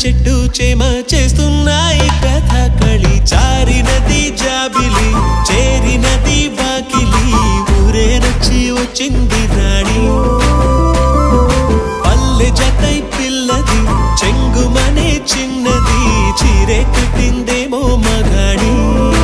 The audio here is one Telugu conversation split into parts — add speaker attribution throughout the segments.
Speaker 1: చెట్టు చేమ చేస్తున్నాయి కథకళి చారినది జాబిలి చేరినది వాకిలి ఊరే నచ్చి వచ్చింది రాణి పల్లె జతై పిల్లది చెంగుమనే చిన్నది చీరే కట్టిందేమో మగాడి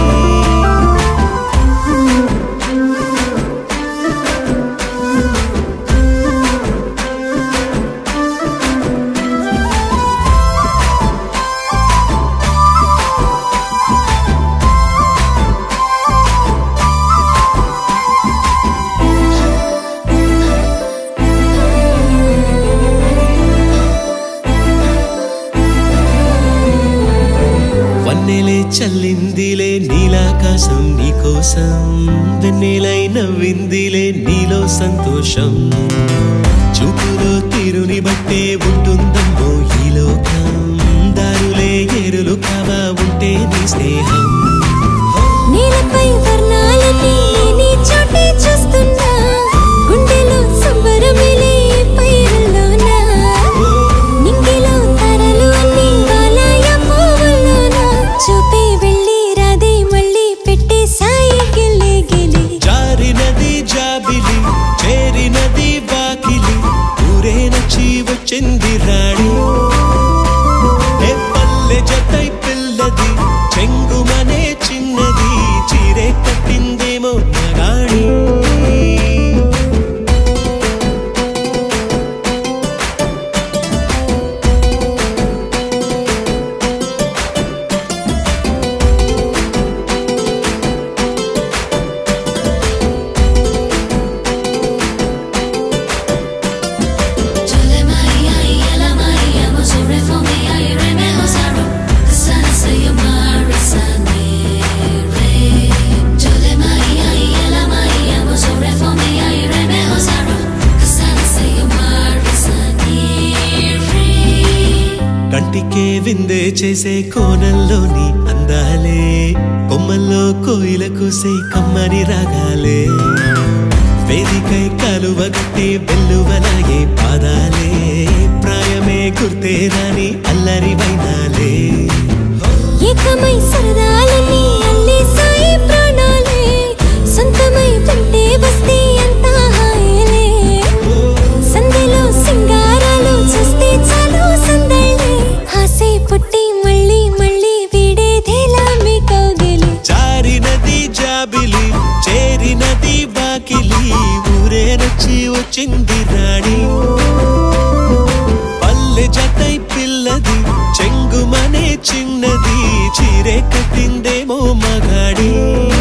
Speaker 1: వన్నెలే చల్లిందిలే నీలాకాశం నీకోసం వెన్నెలై నవ్విందిలే నీలో సంతోషం చూపులో తీరుని బట్టే ఉంటుందమ్మో ఈ లోకం దారులే ఏరులు కావా ఉంటే నీ స్నేహం
Speaker 2: నేలపై వర్ణాలన్నీ నీ చోటే చూస్తున్నా గుండెలో సంబరమిలే పైరుల్లోనా నింగిలో తరలు అన్ని వాలాయ పువ్వుల్లోనా చూపే వెళ్ళి రాదే మళ్ళీ పెట్టే సాయి గిల్లి గిలి
Speaker 1: జారినది జాబిలి చేరినది వాకిలి ఊరే నచ్చి వచ్చింది రాణి ఏ పల్లె జతై పిల్లది చెంగుమనే చిన్నది చీరే కట్టిందేమో మగాణి
Speaker 3: Chole Maria y a la Maria, mo sobre fomia y reme hosaro. Sana se yo marisane re. Chole Maria y a la Maria, mo sobre fomia y reme hosaro. Sana se yo marisane re.
Speaker 1: కంటికే విందే చేసే కోణంలోని అందాలే కొమ్మల్లో కోయిల కూసే కమ్మని రాగాలే వేదికై కలువగట్టి వెల్లువలాగే పాదాలే ప్రాయమే గుర్తే రాని అల్లరి వైనాలే
Speaker 2: ఏకమై సరదాలని అల్లి సాయి ప్రాణాలే సొంతమై వెంటే వస్తే అంతా హాయిలే సందెలో సింగారాలు చూస్తే చాలు సందళ్ళే హాసే పుట్టి మళ్ళీ మళ్ళీ వీడేదేలా మీ కౌగిలి
Speaker 1: జారినది జాబిలి చేరినది వాకిలి ఊరే నచ్చి వచ్చింది రాణి పల్లె జతై పిల్లది చెంగుమనే చిన్నది చీరే కట్టిందేమో మగాడి